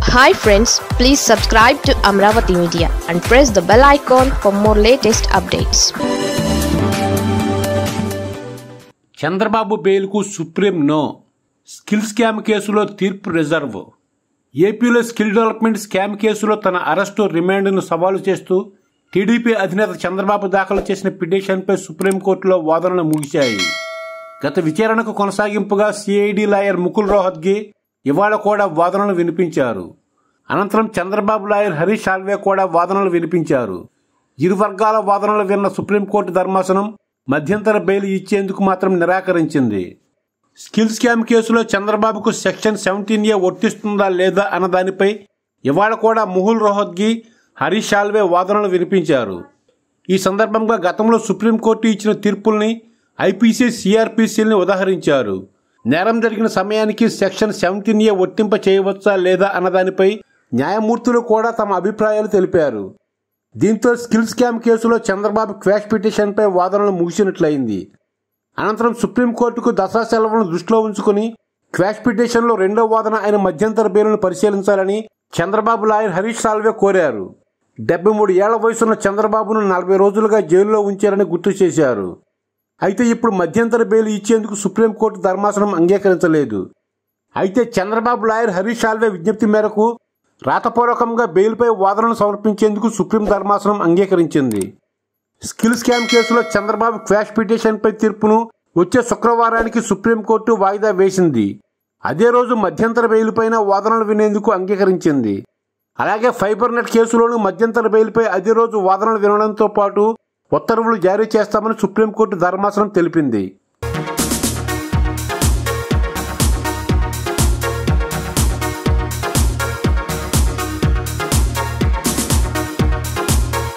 hi friends please subscribe to Amaravati media and press the bell icon for more latest updates Chandrababu బెయిల్కు supreme నో skill scam కేసులో తీర్పు reserve ఏపీలో skill development scam కేసులో తన arrest రిమాండ్ను సవాలు చేస్తూ టీడీపీ అధినేత చంద్రబాబు దాఖలు చేసిన పిటిషన్పై సుప్రీంకోర్టులో వాదనలు ముగిశాయి గత విచారణకు కొనసాగింపుగా సిఐడి లాయర్ ముకుల్ రోహత్గి ఇవాళ కూడా వాదనలు వినిపించారు అనంతరం చంద్రబాబు లాయర్ హరీష్ సాల్వే కూడా వాదనలు వినిపించారు ఇరు వర్గాల వాదనలు విన్న సుప్రీంకోర్టు ధర్మాసనం మధ్యంతర బెయిల్ ఇచ్చేందుకు మాత్రం నిరాకరించింది స్కిల్ స్కామ్ కేసులో చంద్రబాబుకు సెక్షన్ సెవెంటీన్ ఏ వర్తిస్తుందా లేదా అన్న దానిపై ఇవాళ కూడా ముహుల్ రోహత్గి హరీష్ సాల్వే వాదనలు వినిపించారు ఈ సందర్భంగా గతంలో సుప్రీంకోర్టు ఇచ్చిన తీర్పుల్ని ఐపీసీ సిఆర్పిసిల్ని ఉదాహరించారు నేరం జరిగిన సమయానికి సెక్షన్ సెవెంటీన్ ఏ వర్తింప చేయవచ్చా లేదా అన్నదానిపై న్యాయమూర్తులు కూడా తమ అభిప్రాయాలు తెలిపారు దీంతో స్కిల్ స్కామ్ కేసులో చంద్రబాబు క్వాష్ పిటిషన్పై వాదనలు ముగిసినట్లయింది అనంతరం సుప్రీంకోర్టుకు దసరా సెలవులను దృష్టిలో ఉంచుకుని క్వాష్ పిటిషన్లో రెండో వాదన అయిన మధ్యంతర బెయిల్ను పరిశీలించాలని చంద్రబాబు లాయర్ హరీష్ సాల్వే కోరారు డెబ్బై మూడు ఏళ్ల వయసున్న చంద్రబాబును నలభై రోజులుగా జైల్లో ఉంచారని గుర్తు చేశారు అయితే ఇప్పుడు మధ్యంతర బెయిల్ ఇచ్చేందుకు సుప్రీంకోర్టు ధర్మాసనం అంగీకరించలేదు అయితే చంద్రబాబు లాయర్ హరీష్ సాల్వే విజ్ఞప్తి మేరకు రాతపూర్వకంగా బెయిల్పై వాదనలు సమర్పించేందుకు సుప్రీం ధర్మాసనం అంగీకరించింది స్కిల్ స్కామ్ కేసులో చంద్రబాబు క్వాష్ పిటిషన్పై తీర్పును వచ్చే శుక్రవారానికి సుప్రీంకోర్టు వాయిదా వేసింది అదే రోజు మధ్యంతర బెయిల్పైన వాదనలు వినేందుకు అంగీకరించింది అలాగే ఫైబర్ నెట్ కేసులోనూ మధ్యంతర బెయిల్పై అదే రోజు వాదనలు వినడంతో పాటు ఉత్తర్వులు జారీ చేస్తామని సుప్రీంకోర్టు ధర్మాసనం తెలిపింది